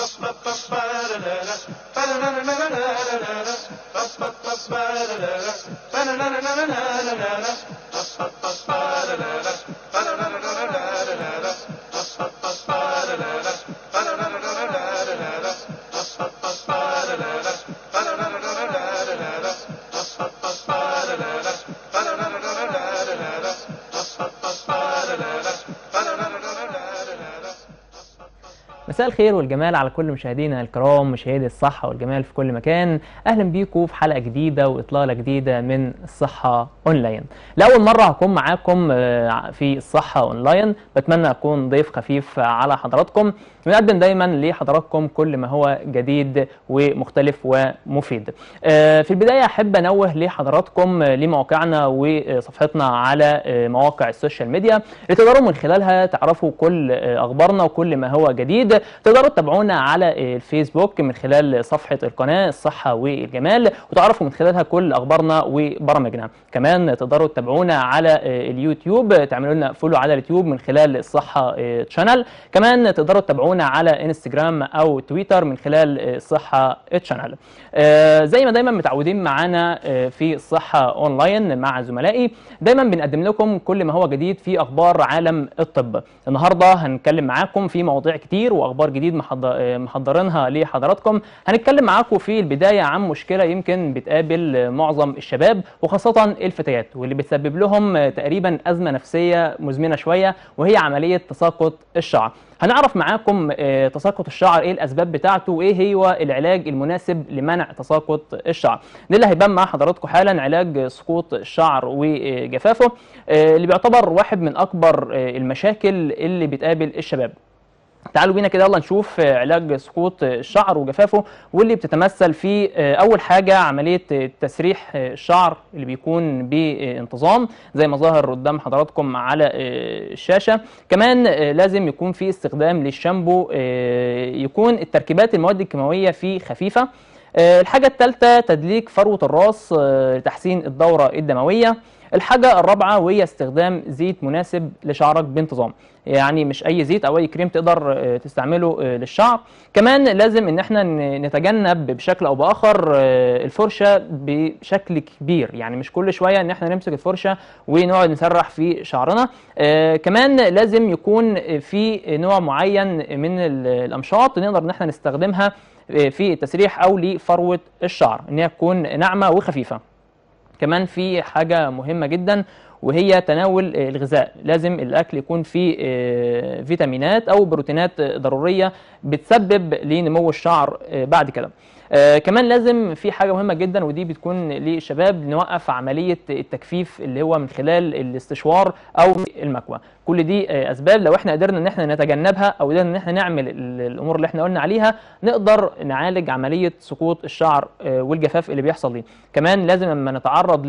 مساء الخير والجمال على كل مشاهدينا الكرام مشاهدي الصحة والجمال في كل مكان أهلا بيكم في حلقة جديدة وإطلالة جديدة من الصحة أونلاين لأول مرة هكون معاكم آه، في الصحة أونلاين بتمنى أكون ضيف خفيف على حضراتكم بنقدم دايما لحضراتكم كل ما هو جديد ومختلف ومفيد آه، في البداية أحب أنوه لحضراتكم لمواقعنا وصفحتنا على آه، مواقع السوشيال ميديا اللي تقدروا من خلالها تعرفوا كل آه، أخبارنا وكل ما هو جديد تقدروا تتابعونا على الفيسبوك من خلال صفحة القناة الصحة والجمال وتعرفوا من خلالها كل أخبارنا وبرامجنا كمان تقدروا تتابعونا على اليوتيوب تعملوا لنا فولو على اليوتيوب من خلال الصحة تشانل كمان تقدروا تتابعونا على انستجرام أو تويتر من خلال الصحة تشانل آه، زي ما دايما متعودين معانا آه، في الصحة أونلاين مع زملائي دايما بنقدم لكم كل ما هو جديد في أخبار عالم الطب النهاردة هنتكلم معاكم في مواضيع كتير وأخبار جديد محض- آه، محضرينها لحضراتكم هنتكلم معاكم في البداية عن مشكلة يمكن بتقابل آه، معظم الشباب وخاصة الفتيات واللي بتسبب لهم آه، تقريبا أزمة نفسية مزمنة شوية وهي عملية تساقط الشعر هنعرف معاكم آه، تساقط الشعر ايه الاسباب بتاعته وايه هو العلاج المناسب لمنع تساقط الشعر ده اللي هيبان مع حضراتكم حالا علاج سقوط الشعر وجفافه آه، اللي بيعتبر واحد من اكبر آه، المشاكل اللي بتقابل الشباب تعالوا بينا كده يلا نشوف آه، علاج سقوط آه، الشعر وجفافه واللي بتتمثل في آه، اول حاجه عمليه آه، تسريح آه، الشعر اللي بيكون بانتظام زي ما ظاهر قدام حضراتكم على آه، الشاشه كمان آه، لازم يكون في استخدام للشامبو آه، يكون التركيبات المواد الكيماويه فيه خفيفه آه، الحاجه الثالثه تدليك فروه الراس آه، لتحسين الدوره الدمويه الحاجة الرابعة وهي استخدام زيت مناسب لشعرك بانتظام يعني مش أي زيت أو أي كريم تقدر آه، تستعمله آه، للشعر كمان لازم إن احنا ن- نتجنب بشكل أو بآخر آه، الفرشة بشكل كبير يعني مش كل شوية إن احنا نمسك الفرشة ونقعد نسرح في شعرنا آه، كمان لازم يكون في نوع معين من ال- الأمشاط نقدر إن احنا نستخدمها آه، في التسريح أو لفروة الشعر إن هي تكون ناعمة وخفيفة كمان في حاجة مهمة جدا وهي تناول آه، الغذاء لازم الأكل يكون فيه آه، فيتامينات أو بروتينات آه، ضرورية بتسبب لنمو الشعر آه، بعد كده آه، كمان لازم في حاجة مهمة جدا ودي بتكون للشباب نوقف عملية التجفيف اللي هو من خلال الاستشوار أو المكوى كل دي آه، أسباب لو احنا قدرنا إن احنا نتجنبها أو قدرنا إن احنا نعمل ال- الأمور اللي احنا قلنا عليها نقدر نعالج عملية سقوط الشعر آه، والجفاف اللي بيحصل ليه كمان لازم لما نتعرض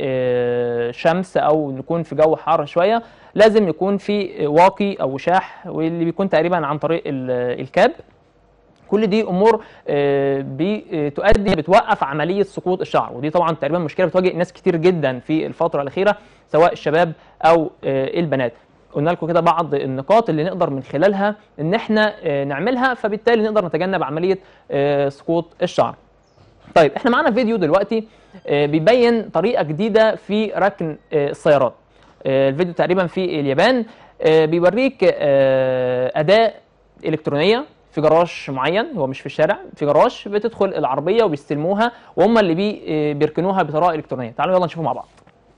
لشمس او نكون في جو حار شويه لازم يكون في واقي او وشاح واللي بيكون تقريبا عن طريق ال- الكاب كل دي امور آه، بتؤدي بتوقف عمليه سقوط الشعر ودي طبعا تقريبا مشكله بتواجه ناس كتير جدا في الفتره الاخيره سواء الشباب او آه، البنات قلنا لكم كده بعض النقاط اللي نقدر من خلالها ان احنا آه، نعملها فبالتالي نقدر نتجنب عمليه آه، سقوط الشعر طيب احنا معانا فيديو دلوقتي آه، بيبين طريقه جديده في ركن آه، السيارات آه، الفيديو تقريبا في اليابان آه، بيوريك آه، اداه الكترونيه في جراج معين هو مش في الشارع في جراج بتدخل العربيه وبيستلموها وهم اللي بي آه، بيركنوها بطريقه الكترونيه تعالوا يلا نشوفه مع بعض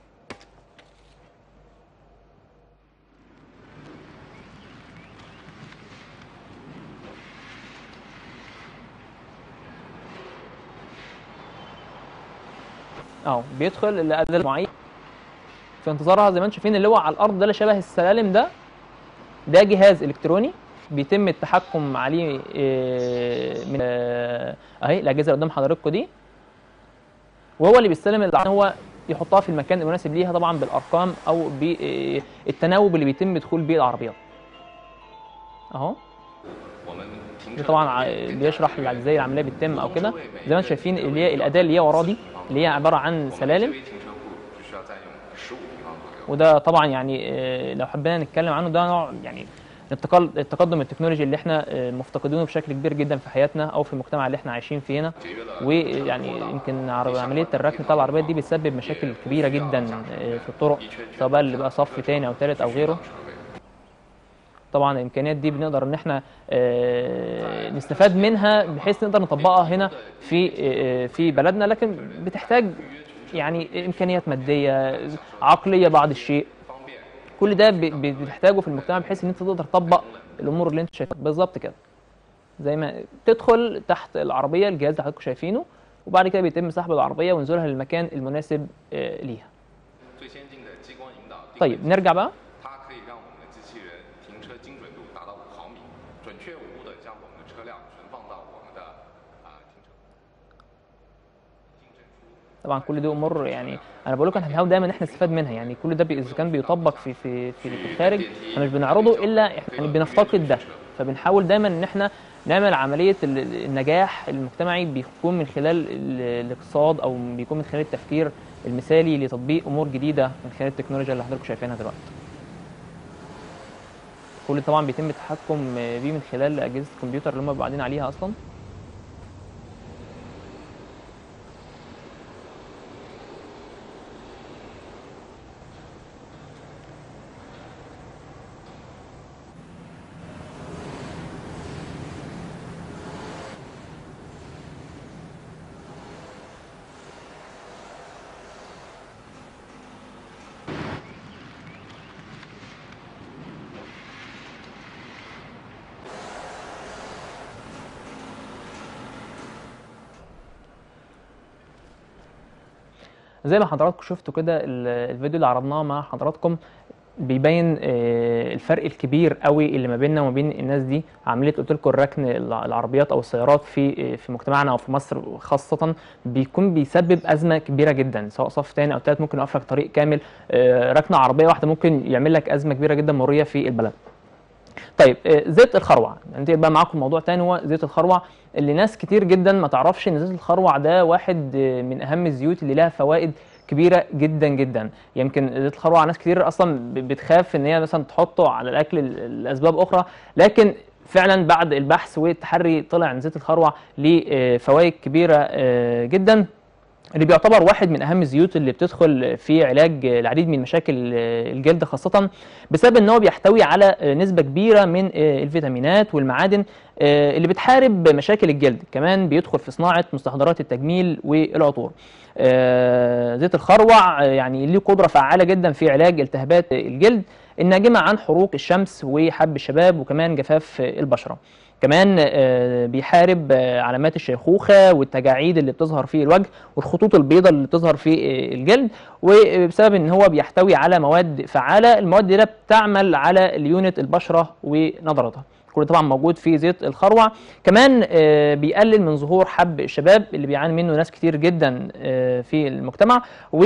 اهو بيدخل الاداه المعين في انتظارها زي ما انتم شايفين اللي هو على الارض ده اللي شبه السلالم ده ده جهاز الكتروني بيتم التحكم عليه آه، من آه، اهي الاجهزه اللي قدام حضراتكم دي وهو اللي بيستلم الع- هو يحطها في المكان المناسب ليها طبعا بالارقام او بالتناوب اللي بيتم دخول بيه العربيات اهو ده طبعا ع- بيشرح لك ازاي العمليه بتتم او كده زي ما انتم شايفين اللي هي الاداه اللي هي وراه دي اللي هي عباره عن سلالم وده طبعا يعني آه، لو حبينا نتكلم عنه ده نوع يعني التقل- التقدم التكنولوجي اللي احنا آه، مفتقدينه بشكل كبير جدا في حياتنا او في المجتمع اللي احنا عايشين فيه هنا ويعني يمكن عر- عمليه الركن بتاع العربيات دي بتسبب مشاكل كبيره جدا آه، في الطرق سواء بقى اللي بقى صف تاني او تالت او غيره طبعا الامكانيات دي بنقدر ان احنا آه، نستفاد منها بحيث نقدر نطبقها هنا في آه، في بلدنا لكن بتحتاج يعني امكانيات ماديه عقليه بعض الشيء كل ده ب- ب- بتحتاجه في المجتمع بحيث ان انت تقدر تطبق الامور اللي انت شايفها بالظبط كده زي ما تدخل تحت العربيه الجهاز اللي حضراتكم شايفينه وبعد كده بيتم سحب العربيه ونزولها للمكان المناسب آه، ليها 最先进的激光引导定位 طيب نرجع بقى 它可以让我们的机器人停车精准度达到五毫米，准确无误地将我们的车辆存放到我们的啊、停车。精准出 طبعا كل دي امور يعني انا بقول لكم احنا بنحاول دايما ان احنا نستفاد منها يعني كل ده بي- اذا كان بيطبق في في في, في الخارج احنا مش بنعرضه الا إحنا يعني بنفتقد ده فبنحاول دايما ان احنا نعمل عمليه ال- ال- النجاح المجتمعي بيكون من خلال ال- الاقتصاد او بيكون من خلال التفكير المثالي لتطبيق امور جديده من خلال التكنولوجيا اللي حضراتكم شايفينها دلوقتي. كل ده طبعا بيتم التحكم بيه من خلال اجهزه الكمبيوتر اللي هم بيبقوا قاعدين عليها اصلا. زي ما حضراتكم شفتوا كده ال- الفيديو اللي عرضناه مع حضراتكم بيبين آه، الفرق الكبير قوي اللي ما بيننا وما بين الناس دي عمليه قلت لكم الركن الع- العربيات او السيارات في آه، في مجتمعنا او في مصر خاصه بيكون بيسبب ازمه كبيره جدا سواء صف تاني او تالت ممكن يوقف لك طريق كامل آه، ركنه عربيه واحده ممكن يعمل لك ازمه كبيره جدا مريه في البلد طيب آه، زيت الخروع ننتقل بقى معاكم موضوع تاني هو زيت الخروع اللي ناس كتير جدا ما تعرفش ان زيت الخروع ده واحد آه، من اهم الزيوت اللي لها فوائد كبيره جدا جدا يمكن زيت الخروع ناس كتير اصلا ب- بتخاف ان هي مثلا تحطه على الاكل ل- لاسباب اخرى لكن فعلا بعد البحث والتحري طلع ان زيت الخروع ليه آه، فوائد كبيره آه، جدا اللي بيعتبر واحد من اهم الزيوت اللي بتدخل في علاج العديد من مشاكل الجلد خاصه بسبب ان هو بيحتوي على نسبه كبيره من الفيتامينات والمعادن اللي بتحارب مشاكل الجلد كمان بيدخل في صناعه مستحضرات التجميل والعطور آه، زيت الخروع آه، يعني ليه قدره فعاله جدا في علاج التهابات الجلد الناجمه عن حروق الشمس وحب الشباب وكمان جفاف البشره كمان آه، بيحارب آه، علامات الشيخوخه والتجاعيد اللي بتظهر في الوجه والخطوط البيضاء اللي بتظهر في آه، الجلد وبسبب ان هو بيحتوي على مواد فعاله المواد دي بتعمل على ليونه البشره ونضارتها كل ده طبعا موجود في زيت الخروع كمان آه، بيقلل من ظهور حب الشباب اللي بيعاني منه ناس كتير جدا آه، في المجتمع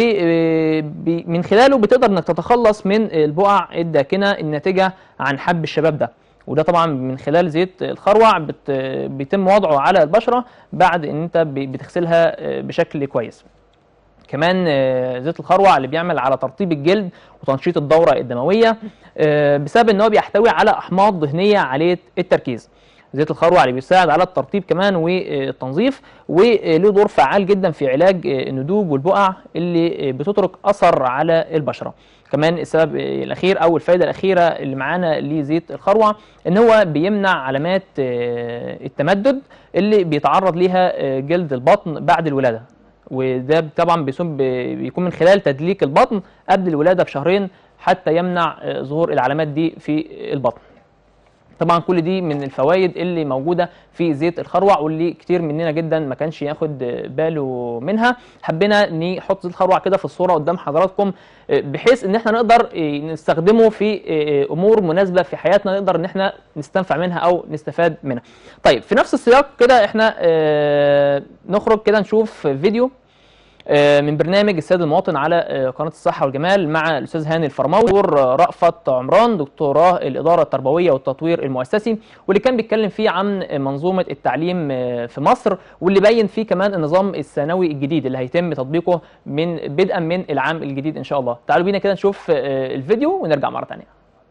ومن خلاله بتقدر انك تتخلص من البقع الداكنه الناتجه عن حب الشباب ده وده طبعا من خلال زيت الخروع بت بيتم وضعه على البشره بعد ان انت ب- بتغسلها آه، بشكل كويس كمان آه، زيت الخروع اللي بيعمل على ترطيب الجلد وتنشيط الدوره الدمويه آه، بسبب ان هو بيحتوي على احماض دهنيه عاليه التركيز زيت الخروع اللي بيساعد على الترطيب كمان والتنظيف وله دور فعال جدا في علاج آه، الندوب والبقع اللي آه، بتترك اثر على البشره كمان السبب آه، الاخير او الفائده الاخيره اللي معانا لزيت الخروع ان هو بيمنع علامات آه، التمدد اللي بيتعرض ليها آه، جلد البطن بعد الولاده وده طبعا بيكون بيكون من خلال تدليك البطن قبل الولاده بشهرين حتى يمنع آه، ظهور العلامات دي في البطن طبعا كل دي من الفوائد اللي موجوده في زيت الخروع واللي كتير مننا جدا ما كانش ياخد باله منها حبينا نحط زيت الخروع كده في الصوره قدام حضراتكم آه، بحيث ان احنا نقدر آه، نستخدمه في آه، امور مناسبه في حياتنا نقدر ان احنا نستنفع منها او نستفاد منها طيب في نفس السياق كده احنا آه، نخرج كده نشوف فيديو آه، من برنامج السيد المواطن على آه، قناه الصحه والجمال مع الاستاذ هاني الفرماوي دكتور آه، رأفت عمران دكتوراه الاداره التربويه والتطوير المؤسسي واللي كان بيتكلم فيه عن منظومه التعليم آه، في مصر واللي بين فيه كمان النظام الثانوي الجديد اللي هيتم تطبيقه من بدءا من العام الجديد ان شاء الله تعالوا بينا كده نشوف آه، الفيديو ونرجع مره ثانيه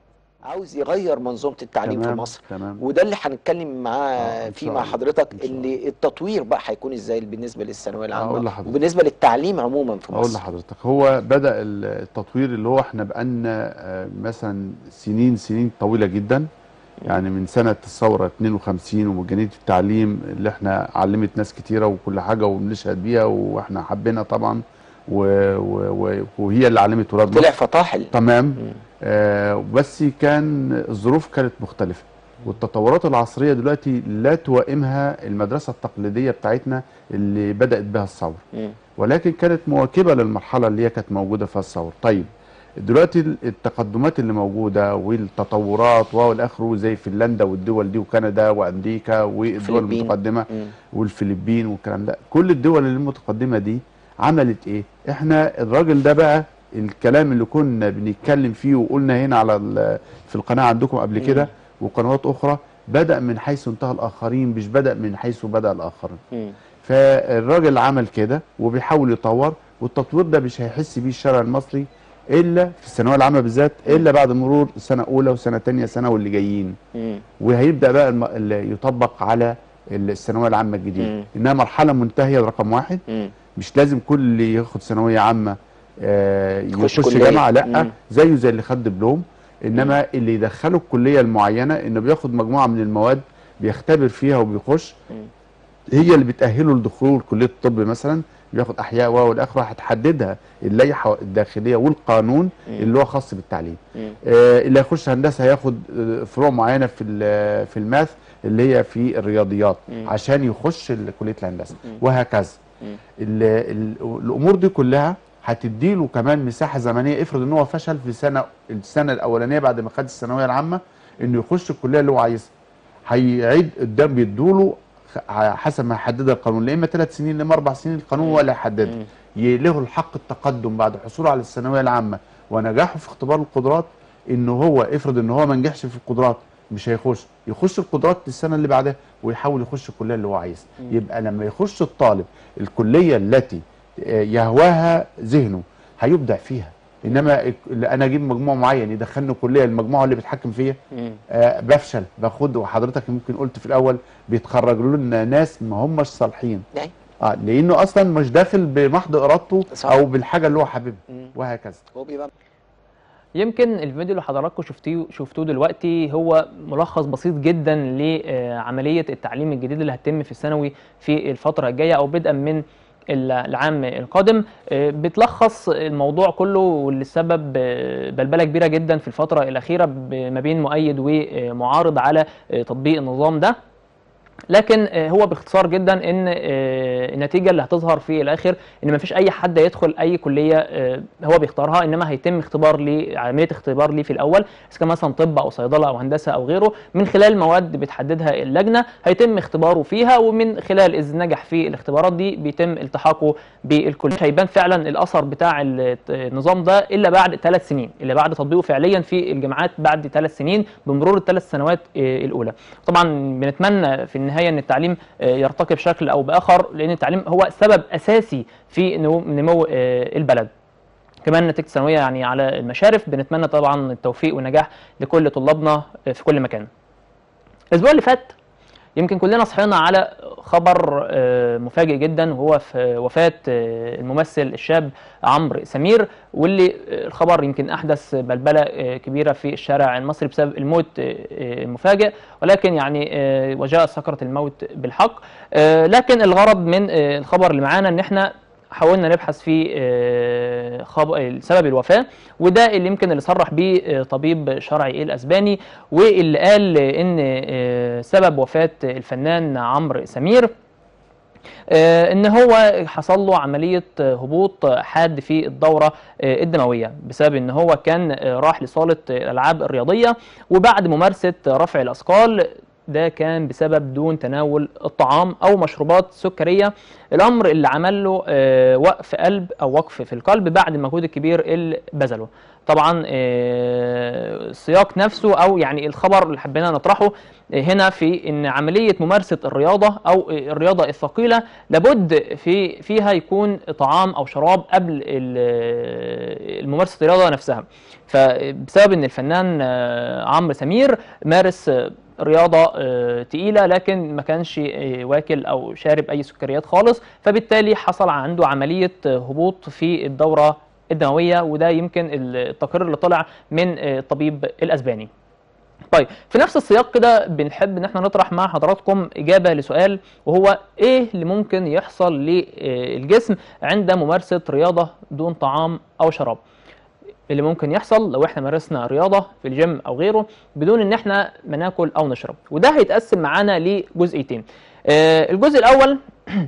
عاوز يغير منظومه التعليم في تمام مصر تمام وده اللي هنتكلم معاه آه، إن فيه شاء مع الله. حضرتك إن شاء اللي التطوير بقى هيكون ازاي بالنسبه للثانويه أقول العامه لحضرتك. وبالنسبه للتعليم عموما في اقول مصر لحضرتك هو بدا التطوير اللي هو احنا بقالنا آه، مثلا سنين سنين طويله جدا يعني من سنه الثوره 52 ومجانيه التعليم اللي احنا علمت ناس كتيره وكل حاجه وبنشهد بيها واحنا حابينها طبعا و و و وهي اللي علمت ولاد طلع مصر فطاحل تمام آه بس كان الظروف كانت مختلفه والتطورات العصريه دلوقتي لا توائمها المدرسه التقليديه بتاعتنا اللي بدات بها الثوره مم. ولكن كانت مواكبه للمرحله اللي هي كانت موجوده فيها الثوره طيب دلوقتي التقدمات اللي موجوده والتطورات والى اخره زي فنلندا والدول دي وكندا وامريكا والدول الفلبين. المتقدمه مم. والفلبين والكلام ده كل الدول اللي المتقدمه دي عملت ايه احنا الراجل ده بقى الكلام اللي كنا بنتكلم فيه وقلنا هنا على ال- في القناه عندكم قبل كده وقنوات اخرى بدا من حيث انتهى الاخرين مش بدا من حيث بدا الاخرين مم. فالراجل عمل كده وبيحاول يطور والتطوير ده مش هيحس بيه الشارع المصري الا في الثانويه العامه بالذات الا بعد مرور سنه اولى وسنه ثانيه سنه واللي جايين مم. وهيبدا بقى الم... اللي يطبق على الثانويه العامه الجديده مم. انها مرحله منتهيه رقم واحد مم. مش لازم كل اللي ياخد ثانويه عامه آه، يخش يخش كلية. جامعه لا مم. زيه زي اللي خد دبلوم انما اللي يدخله الكليه المعينه انه بياخد مجموعه من المواد بيختبر فيها وبيخش مم. هي اللي بتاهله لدخول كليه الطب مثلا بياخد احياء و والاخره هتحددها اللائحه الداخليه والقانون اللي هو خاص بالتعليم مم. آه، اللي هيخش هندسه هياخد آه، فروع معينه في ال- في الماث اللي هي في الرياضيات مم. عشان يخش ال- كليه الهندسه مم. وهكذا مم. ال- ال- الامور دي كلها هتديله كمان مساحه زمنيه افرض ان هو فشل في سنه السنه الاولانيه بعد ما خد الثانويه العامه انه يخش الكليه اللي هو عايزها هيعيد قدام بيدوله خ- حسب ما يحددها القانون لا اما ثلاث سنين لا اما اربع سنين القانون ولا يحددها مم. ي- له الحق التقدم بعد حصوله على الثانويه العامه ونجاحه في اختبار القدرات ان هو افرض ان هو ما نجحش في القدرات مش هيخش يخش القدرات السنه اللي بعدها ويحاول يخش الكليه اللي هو عايزها يبقى لما يخش الطالب الكليه التي آه، يهواها ذهنه هيبدع فيها انما الك- انا اجيب مجموع معين يدخلني كليه المجموعه اللي بيتحكم فيها مم. آه بفشل باخد وحضرتك ممكن قلت في الاول بيتخرج لنا ناس ما همش صالحين يعني اه لانه اصلا مش داخل بمحض ارادته صح. او بالحاجه اللي هو حاببها مم. وهكذا هو بيبقى يمكن الفيديو اللي حضراتكم شفتوه شفتوه دلوقتي هو ملخص بسيط جدا لعمليه التعليم الجديد اللي هتتم في الثانوي في الفتره الجايه او بدءا من ال- العام القادم آه، بتلخص الموضوع كله واللي سبب آه، بلبله كبيره جدا في الفتره الاخيره ب- ما بين مؤيد ومعارض على آه، تطبيق النظام ده لكن آه، هو باختصار جدا ان آه، النتيجه اللي هتظهر في الاخر ان مفيش اي حد يدخل اي كليه آه، هو بيختارها انما هيتم اختبار ليه عمليه اختبار ليه في الاول اذا كان مثلا طب او صيدله او هندسه او غيره من خلال مواد بتحددها اللجنه هيتم اختباره فيها ومن خلال اذا نجح في الاختبارات دي بيتم التحاقه بالكليه مش هيبان فعلا الاثر بتاع ال- النظام ده الا بعد ثلاث سنين الا بعد تطبيقه فعليا في الجامعات بعد ثلاث سنين بمرور الثلاث سنوات آه، الاولى طبعا بنتمنى في النهايه ان التعليم آه، يرتقي بشكل او باخر لان التعليم هو سبب اساسي في نمو نمو آه، البلد كمان نتيجه الثانويه يعني على المشارف بنتمنى طبعا التوفيق والنجاح لكل طلابنا آه، في كل مكان الاسبوع اللي فات يمكن كلنا صحينا على خبر آه، مفاجئ جدا وهو في وفاة آه، الممثل الشاب عمرو سمير واللي آه، الخبر يمكن أحدث بلبلة آه، كبيرة في الشارع المصري بسبب الموت آه، آه، المفاجئ ولكن يعني آه، وجاء سكرة الموت بالحق آه، لكن الغرض من آه، الخبر اللي معانا ان احنا حاولنا نبحث في آه، خب- سبب الوفاة وده اللي يمكن اللي صرح بيه آه، طبيب شرعي الأسباني واللي قال ان آه، سبب وفاة الفنان عمرو سمير آه، ان هو حصل له عمليه آه، هبوط حاد في الدوره آه، الدمويه بسبب ان هو كان آه، راح لصاله آه، الالعاب الرياضيه وبعد ممارسه رفع الاثقال ده كان بسبب دون تناول الطعام او مشروبات سكريه الامر اللي عمل له آه، وقف قلب او وقف في القلب بعد المجهود الكبير اللي بذله طبعا آه، السياق نفسه او يعني الخبر اللي حبينا نطرحه آه، هنا في ان عمليه ممارسه الرياضه او آه، الرياضه الثقيله لابد في فيها يكون طعام او شراب قبل ال- ممارسه الرياضه نفسها فبسبب ان الفنان آه، عمرو سمير مارس آه، رياضه آه، تقيله لكن ما كانش آه، واكل او شارب اي سكريات خالص فبالتالي حصل عنده عمليه آه، هبوط في الدوره الدمويه وده يمكن التقرير اللي طلع من آه، الطبيب الاسباني طيب في نفس السياق كده بنحب ان احنا نطرح مع حضراتكم اجابه لسؤال وهو ايه اللي ممكن يحصل للجسم عند ممارسه رياضه دون طعام او شراب اللي ممكن يحصل لو احنا مارسنا رياضه في الجيم او غيره بدون ان احنا ما ناكل او نشرب وده هيتقسم معانا لجزئيتين آه، الجزء الاول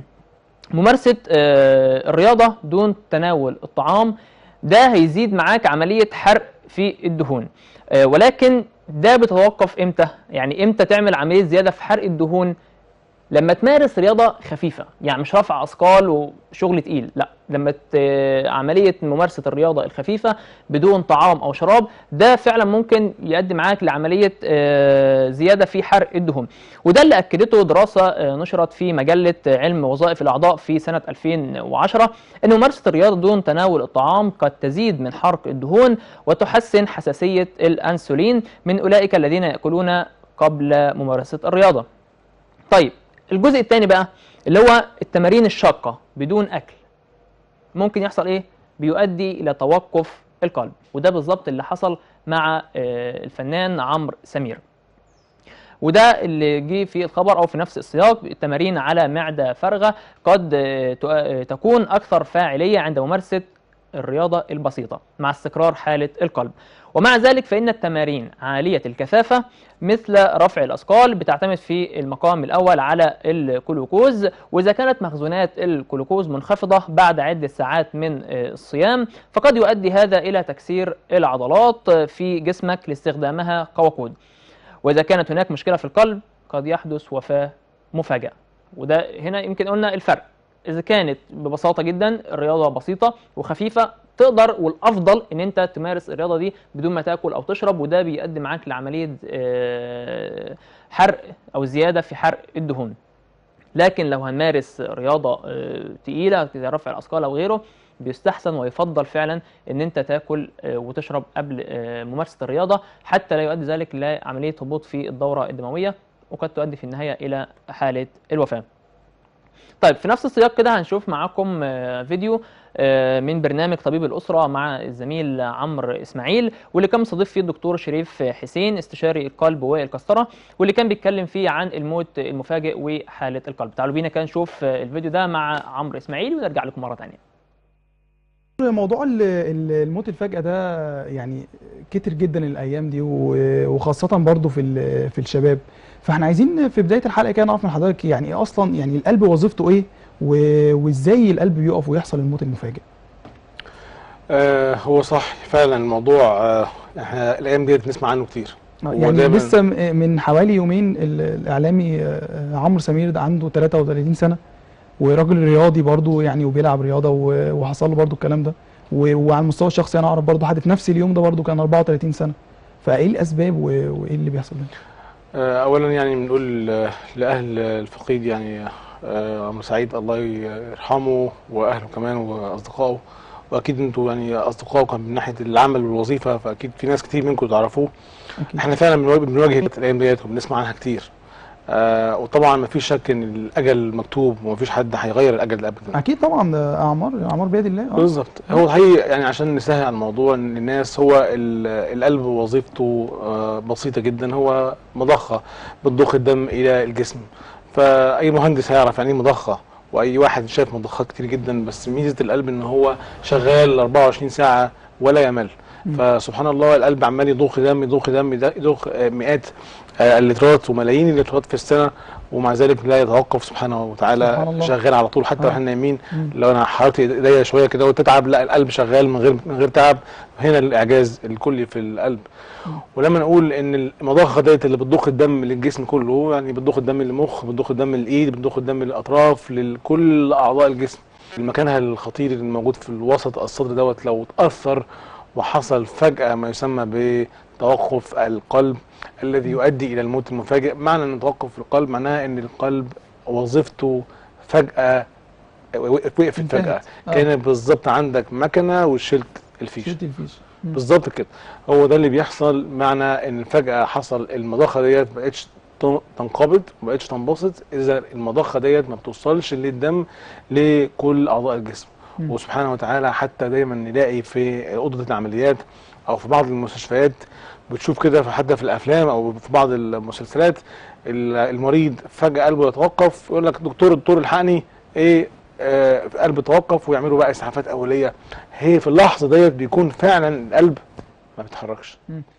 ممارسه آه، الرياضه دون تناول الطعام ده هيزيد معاك عمليه حرق في الدهون آه، ولكن ده بيتوقف امتى يعني امتى تعمل عمليه زياده في حرق الدهون لما تمارس رياضه خفيفه يعني مش رفع اثقال وشغل تقيل لا لما ت- عمليه ممارسه الرياضه الخفيفه بدون طعام او شراب ده فعلا ممكن يؤدي معاك لعمليه آه، زياده في حرق الدهون وده اللي اكدته دراسه آه، نشرت في مجله علم وظائف الاعضاء في سنه 2010 ان ممارسه الرياضه دون تناول الطعام قد تزيد من حرق الدهون وتحسن حساسيه الانسولين من اولئك الذين ياكلون قبل ممارسه الرياضه طيب الجزء الثاني بقى اللي هو التمارين الشاقه بدون اكل ممكن يحصل ايه بيؤدي الى توقف القلب وده بالظبط اللي حصل مع آه، الفنان عمرو سمير وده اللي جه في الخبر او في نفس السياق التمارين على معده فارغه قد آه، تؤ- آه، تكون اكثر فاعليه عند ممارسه الرياضه البسيطه مع استقرار حاله القلب ومع ذلك فان التمارين عاليه الكثافه مثل رفع الاثقال بتعتمد في المقام الاول على الجلوكوز واذا كانت مخزونات الجلوكوز منخفضه بعد عده ساعات من آه، الصيام فقد يؤدي هذا الى تكسير العضلات آه، في جسمك لاستخدامها كوقود واذا كانت هناك مشكله في القلب قد يحدث وفاه مفاجئه وده هنا يمكن قلنا الفرق اذا كانت ببساطه جدا الرياضه بسيطه وخفيفه تقدر والافضل ان انت تمارس الرياضه دي بدون ما تاكل او تشرب وده بيؤدي معاك لعمليه آه، حرق او زياده في حرق الدهون لكن لو هنمارس رياضه آه، تقيله زي رفع الاثقال او غيره بيستحسن ويفضل فعلا ان انت تاكل آه، وتشرب قبل آه، ممارسه الرياضه حتى لا يؤدي ذلك لعمليه هبوط في الدوره الدمويه وقد تؤدي في النهايه الى حاله الوفاه. طيب في نفس السياق كده هنشوف معاكم آه، فيديو آه، من برنامج طبيب الأسرة مع الزميل عمرو إسماعيل واللي كان مستضيف فيه الدكتور شريف حسين استشاري القلب والقسطرة واللي كان بيتكلم فيه عن الموت المفاجئ وحالة القلب تعالوا بينا كده نشوف آه، الفيديو ده مع عمرو إسماعيل ونرجع لكم مرة تانية موضوع ال- ال- الموت الفجأة ده يعني كتر جدا الايام دي و- وخاصة برضو في ال- في الشباب فاحنا عايزين في بداية الحلقة كده نعرف من حضرتك يعني ايه اصلا يعني القلب وظيفته ايه و- وازاي القلب بيقف ويحصل الموت المفاجئ آه هو صح فعلا الموضوع آه احنا الايام ديت بنسمع عنه كتير هو يعني دايماً- لسه م- من حوالي يومين ال- الاعلامي آه، عمرو سمير ده عنده 33 سنة وراجل رياضي برضو يعني وبيلعب رياضة و- وحصل له برضو الكلام ده و- وعلى المستوى الشخصي انا اعرف برضو حد في نفس اليوم ده برضو كان 34 سنة فايه الاسباب و- وايه اللي بيحصل ده آه اولا يعني بنقول آه، لاهل الفقيد يعني آه عمرو سعيد الله يرحمه واهله كمان واصدقائه واكيد انتوا يعني اصدقائه كان من ناحيه العمل والوظيفه فاكيد في ناس كتير منكم تعرفوه اكيد احنا فعلا بنواجه بنواجه الايام ديت وبنسمع عنها كتير آه وطبعا ما فيش شك ان الاجل مكتوب وما فيش حد هيغير الاجل ابدا اكيد طبعا ده اعمار اعمار بيد الله آه. بالظبط هو الحقيقه يعني عشان نسهل على الموضوع ان الناس هو ال- القلب وظيفته آه، بسيطه جدا هو مضخه بتضخ الدم الى الجسم فاي مهندس هيعرف يعني ايه مضخه واي واحد شاف مضخات كتير جدا بس ميزه القلب ان هو شغال 24 ساعه ولا يمل فسبحان الله القلب عمال يضخ دم يضخ دم يضخ آه، مئات آه، اللترات وملايين اللترات في السنه ومع ذلك لا يتوقف سبحانه سبحان وتعالى الله. شغال على طول حتى آه. واحنا نايمين مم. لو انا حركت ايديا شويه كده وتتعب لا القلب شغال من غير من غير تعب هنا الاعجاز الكلي في القلب ولما نقول ان المضخه ديت اللي بتضخ الدم للجسم كله يعني بتضخ الدم للمخ بتضخ الدم للايد بتضخ الدم للاطراف لكل اعضاء الجسم مكانها الخطير الموجود في الوسط الصدر دوت لو اتاثر وحصل فجاه ما يسمى بتوقف القلب الذي يؤدي الى الموت المفاجئ معنى ان توقف القلب معناها ان القلب وظيفته فجاه وقف- وقفت انتهت. فجاه آه. كان بالظبط عندك مكنه وشلت الفيشه شلت الفيش مم. بالظبط كده هو ده اللي بيحصل معنى ان فجاه حصل المضخه ديت ما بقتش تن- تنقبض ما بقتش تنبسط اذا المضخه ديت ما بتوصلش للدم لكل اعضاء الجسم مم. وسبحانه وتعالى حتى دايما نلاقي في اوضه العمليات او في بعض المستشفيات بتشوف كده في- حتى في الافلام او في بعض المسلسلات ال- المريض فجاه قلبه يتوقف يقول لك دكتور الدكتور الحقني ايه آه قلب توقف ويعملوا بقى اسعافات اوليه هي في اللحظه ديت بيكون فعلا القلب ما بيتحركش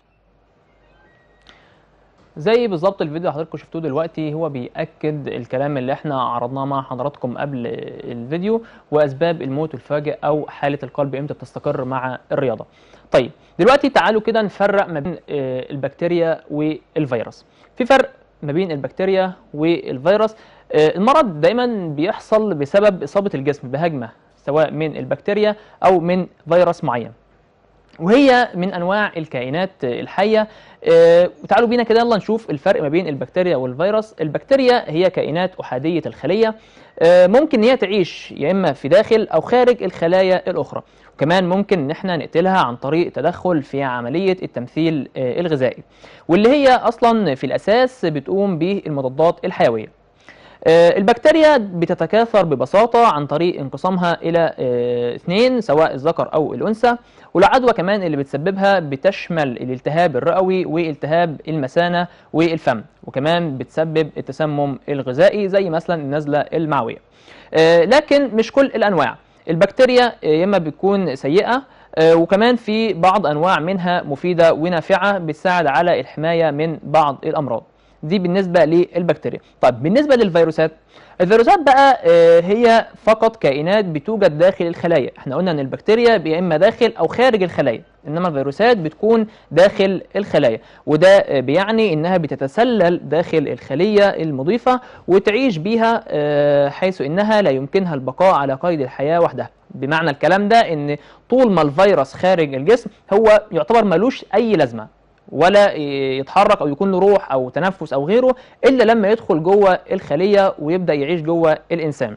زي بالظبط الفيديو اللي حضراتكم شفتوه دلوقتي هو بيأكد الكلام اللي احنا عرضناه مع حضراتكم قبل الفيديو وأسباب الموت الفاجئ أو حالة القلب إمتى بتستقر مع الرياضة. طيب دلوقتي تعالوا كده نفرق ما بين آه، البكتيريا والفيروس. في فرق ما بين البكتيريا والفيروس آه، المرض دايما بيحصل بسبب إصابة الجسم بهجمة سواء من البكتيريا أو من فيروس معين. وهي من انواع الكائنات الحيه آه، وتعالوا بينا كده يلا نشوف الفرق ما بين البكتيريا والفيروس البكتيريا هي كائنات احاديه الخليه آه، ممكن ان هي تعيش يا اما في داخل او خارج الخلايا الاخرى وكمان ممكن ان احنا نقتلها عن طريق تدخل في عمليه التمثيل آه، الغذائي واللي هي اصلا في الاساس بتقوم بالمضادات الحيويه آه، البكتيريا بتتكاثر ببساطة عن طريق انقسامها إلى آه، اثنين سواء الذكر أو الأنثى والعدوى كمان اللي بتسببها بتشمل الالتهاب الرئوي والتهاب المثانة والفم وكمان بتسبب التسمم الغذائي زي مثلا النزلة المعوية آه، لكن مش كل الأنواع البكتيريا آه، يا إما بتكون سيئة آه، وكمان في بعض أنواع منها مفيدة ونافعة بتساعد على الحماية من بعض الأمراض دي بالنسبه للبكتيريا طيب بالنسبه للفيروسات الفيروسات بقى آه، هي فقط كائنات بتوجد داخل الخلايا احنا قلنا ان البكتيريا يا اما داخل او خارج الخلايا انما الفيروسات بتكون داخل الخلايا وده آه، بيعني انها بتتسلل داخل الخليه المضيفه وتعيش بيها آه، حيث انها لا يمكنها البقاء على قيد الحياه وحدها بمعنى الكلام ده ان طول ما الفيروس خارج الجسم هو يعتبر ملوش اي لازمه ولا يتحرك او يكون له روح او تنفس او غيره الا لما يدخل جوه الخليه ويبدا يعيش جوه الانسان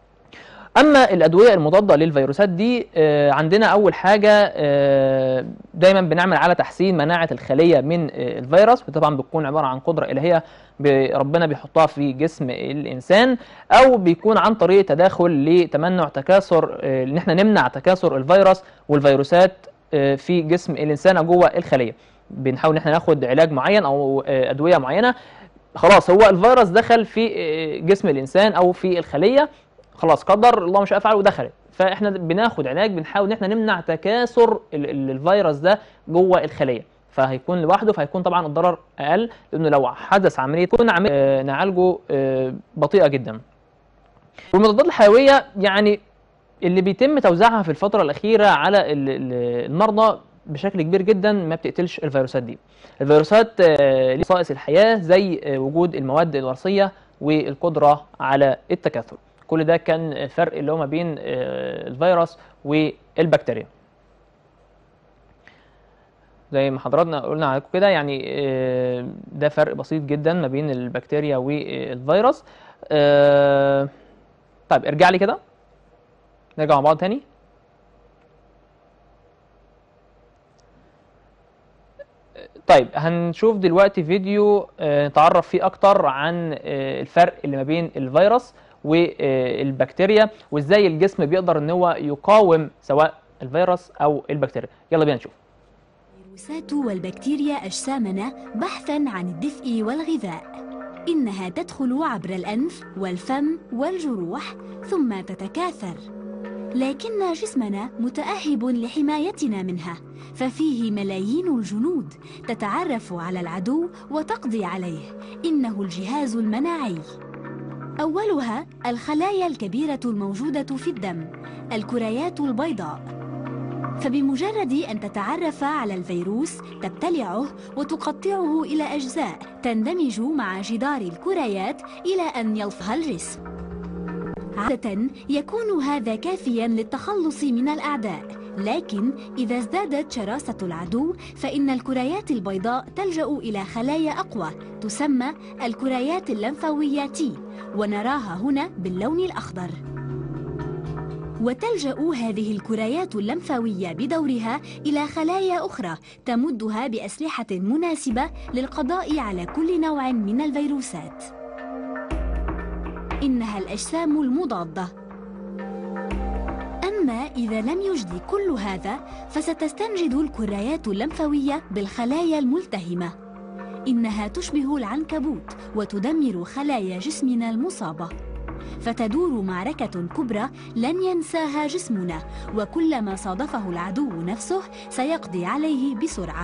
اما الادويه المضاده للفيروسات دي آه، عندنا اول حاجه آه، دايما بنعمل على تحسين مناعه الخليه من آه، الفيروس وطبعا بتكون عباره عن قدره الهيه ب- ربنا بيحطها في جسم الانسان او بيكون عن طريق تداخل لتمنع تكاثر آه، ان احنا نمنع تكاثر الفيروس والفيروسات آه، في جسم الانسان او جوه الخليه بنحاول ان احنا ناخد علاج معين او آه، ادويه معينه خلاص هو الفيروس دخل في آه، جسم الانسان او في الخليه خلاص قدر الله مش فعل ودخلت فاحنا بناخد علاج بنحاول ان احنا نمنع تكاثر ال- ال- الفيروس ده جوه الخليه فهيكون لوحده فهيكون طبعا الضرر اقل لانه لو حدث عمليه كنا عملية آه، نعالجه آه، بطيئه جدا والمضادات الحيويه يعني اللي بيتم توزيعها في الفتره الاخيره على ال- ال- المرضى بشكل كبير جدا ما بتقتلش الفيروسات دي الفيروسات آه، ليه خصائص الحياه زي آه، وجود المواد الوراثيه والقدره على التكاثر كل ده كان الفرق اللي هو ما بين آه، الفيروس والبكتيريا زي ما حضراتنا قلنا عليكم كده يعني آه، ده فرق بسيط جدا ما بين البكتيريا والفيروس آه، طيب ارجع لي كده نرجع مع بعض تاني طيب هنشوف دلوقتي فيديو آه، نتعرف فيه اكتر عن آه، الفرق اللي ما بين الفيروس والبكتيريا وازاي الجسم بيقدر ان هو يقاوم سواء الفيروس او البكتيريا يلا بينا نشوف الفيروسات والبكتيريا أجسامنا بحثا عن الدفء والغذاء إنها تدخل عبر الأنف والفم والجروح ثم تتكاثر لكن جسمنا متأهب لحمايتنا منها ففيه ملايين الجنود تتعرف على العدو وتقضي عليه إنه الجهاز المناعي أولها الخلايا الكبيرة الموجودة في الدم الكريات البيضاء فبمجرد أن تتعرف على الفيروس تبتلعه وتقطعه إلى أجزاء تندمج مع جدار الكريات إلى أن يلفها الجسم عادة يكون هذا كافيا للتخلص من الأعداء لكن إذا ازدادت شراسة العدو فإن الكريات البيضاء تلجأ إلى خلايا أقوى تسمى الكريات اللمفاوية تي ونراها هنا باللون الأخضر وتلجأ هذه الكريات اللمفاوية بدورها إلى خلايا أخرى تمدها بأسلحة مناسبة للقضاء على كل نوع من الفيروسات إنها الأجسام المضادة أما إذا لم يجدي كل هذا فستستنجد الكريات اللمفاوية بالخلايا الملتهمة إنها تشبه العنكبوت وتدمر خلايا جسمنا المصابة فتدور معركة كبرى لن ينساها جسمنا وكلما صادفه العدو نفسه سيقضي عليه بسرعة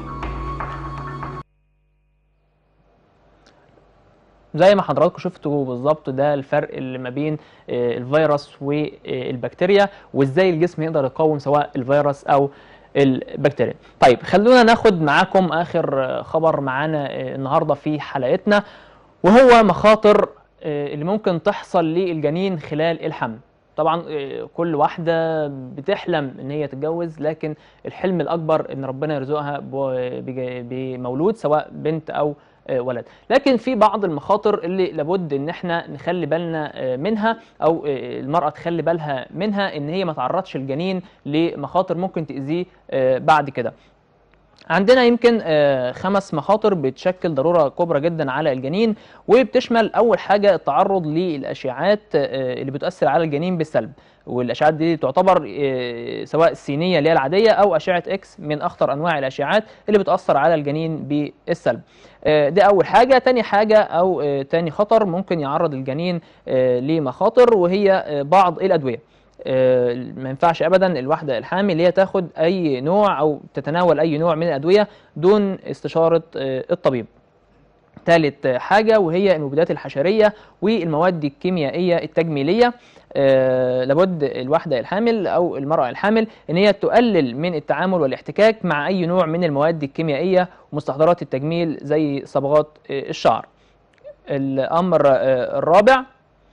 زي ما حضراتكم شفتوا بالظبط ده الفرق اللي ما بين آه، الفيروس والبكتيريا وازاي الجسم يقدر يقاوم سواء الفيروس او البكتيريا طيب خلونا ناخد معاكم اخر آه، خبر معانا آه، النهارده في حلقتنا وهو مخاطر آه، اللي ممكن تحصل للجنين خلال الحمل طبعا آه، كل واحدة بتحلم ان هي تتجوز لكن الحلم الاكبر ان ربنا يرزقها ب- بج- بمولود سواء بنت او آه، ولد لكن في بعض المخاطر اللي لابد ان احنا نخلي بالنا آه، منها او آه، المرأة تخلي بالها منها ان هي ما تعرضش الجنين لمخاطر ممكن تأذيه آه، بعد كده عندنا يمكن آه، خمس مخاطر بتشكل ضرورة كبرى جدا على الجنين وبتشمل أول حاجة التعرض للأشعاعات آه، اللي بتؤثر على الجنين بالسلب والأشعاعات دي تعتبر آه، سواء السينية اللي هي العادية أو أشعة إكس من أخطر أنواع الأشعاعات اللي بتأثر على الجنين بالسلب آه، دي أول حاجة تاني حاجة أو آه، تاني خطر ممكن يعرض الجنين آه، لمخاطر وهي آه، بعض الأدوية آه، ما ينفعش ابدا الواحده الحامل اللي هي تاخد اي نوع او تتناول اي نوع من الادويه دون استشاره آه، الطبيب ثالث حاجة وهي المبيدات الحشرية والمواد الكيميائية التجميلية آه لابد الواحدة الحامل أو المرأة الحامل إن هي تقلل من التعامل والاحتكاك مع أي نوع من المواد الكيميائية ومستحضرات التجميل زي صبغات آه الشعر الأمر آه الرابع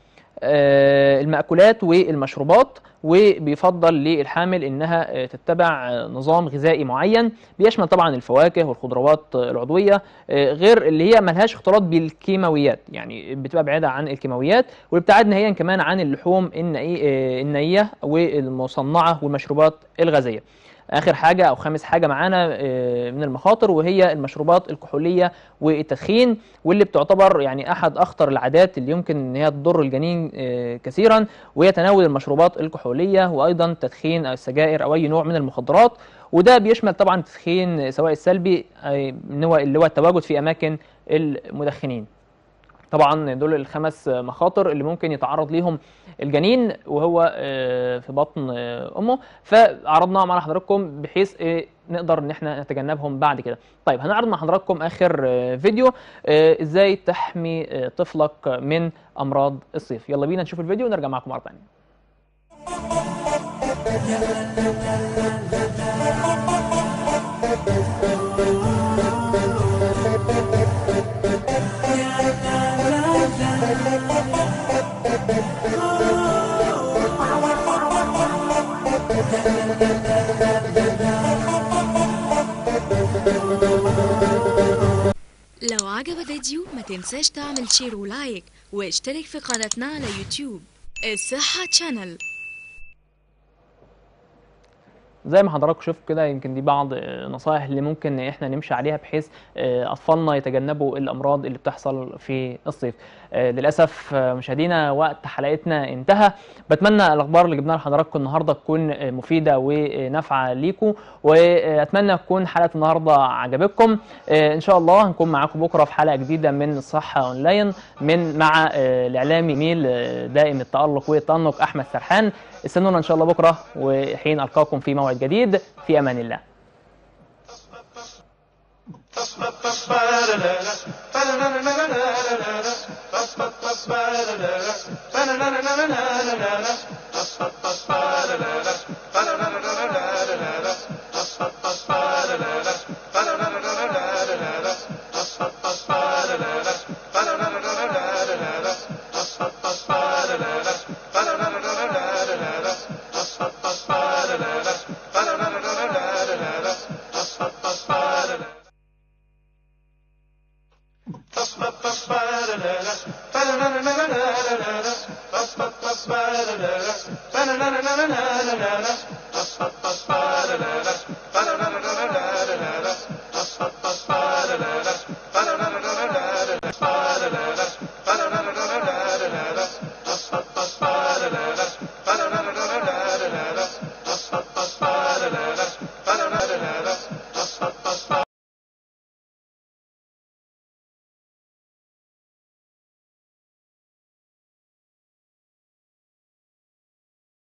آه، المأكولات والمشروبات وبيفضل للحامل انها آه، تتبع آه، نظام غذائي معين بيشمل طبعا الفواكه والخضروات آه، العضويه آه، غير اللي هي ملهاش اختلاط بالكيماويات يعني بتبقى بعيده عن الكيماويات والابتعاد نهائيا كمان عن اللحوم النئي- آه، النيه والمصنعه والمشروبات الغازيه اخر حاجه او خامس حاجه معانا آه، من المخاطر وهي المشروبات الكحوليه والتدخين واللي بتعتبر يعني احد اخطر العادات اللي يمكن ان هي تضر الجنين آه، كثيرا وهي تناول المشروبات الكحوليه وايضا التدخين او السجائر او اي نوع من المخدرات وده بيشمل طبعا التدخين سواء السلبي آه، اللي هو اللي هو التواجد في اماكن المدخنين طبعا دول الخمس مخاطر اللي ممكن يتعرض ليهم الجنين وهو آه، في بطن آه، امه فعرضناهم على حضراتكم بحيث آه، نقدر ان احنا نتجنبهم بعد كده طيب هنعرض مع حضراتكم اخر آه، فيديو آه، ازاي تحمي آه، طفلك من امراض الصيف يلا بينا نشوف الفيديو ونرجع معكم مره ثانيه لو عجب الفيديو ما تنساش تعمل شير ولايك واشترك في قناتنا على يوتيوب الصحة تشانل زي ما حضراتكم شفتوا كده يمكن دي بعض آه، نصائح اللي ممكن احنا نمشي عليها بحيث آه، اطفالنا يتجنبوا الامراض اللي بتحصل في الصيف آه، للاسف آه، مشاهدينا وقت حلقتنا انتهى بتمنى الاخبار اللي جبناها لحضراتكم النهارده تكون آه، مفيده ونافعه ليكم واتمنى تكون حلقه النهارده عجبتكم آه، ان شاء الله هنكون معاكم بكره في حلقه جديده من الصحه اونلاين من مع آه، الاعلامي ميل آه، دائم التالق والتأنق احمد سرحان استنونا ان شاء الله بكره وحين القاكم في موعد جديد في امان الله Ba-da-da-da-da-da-da.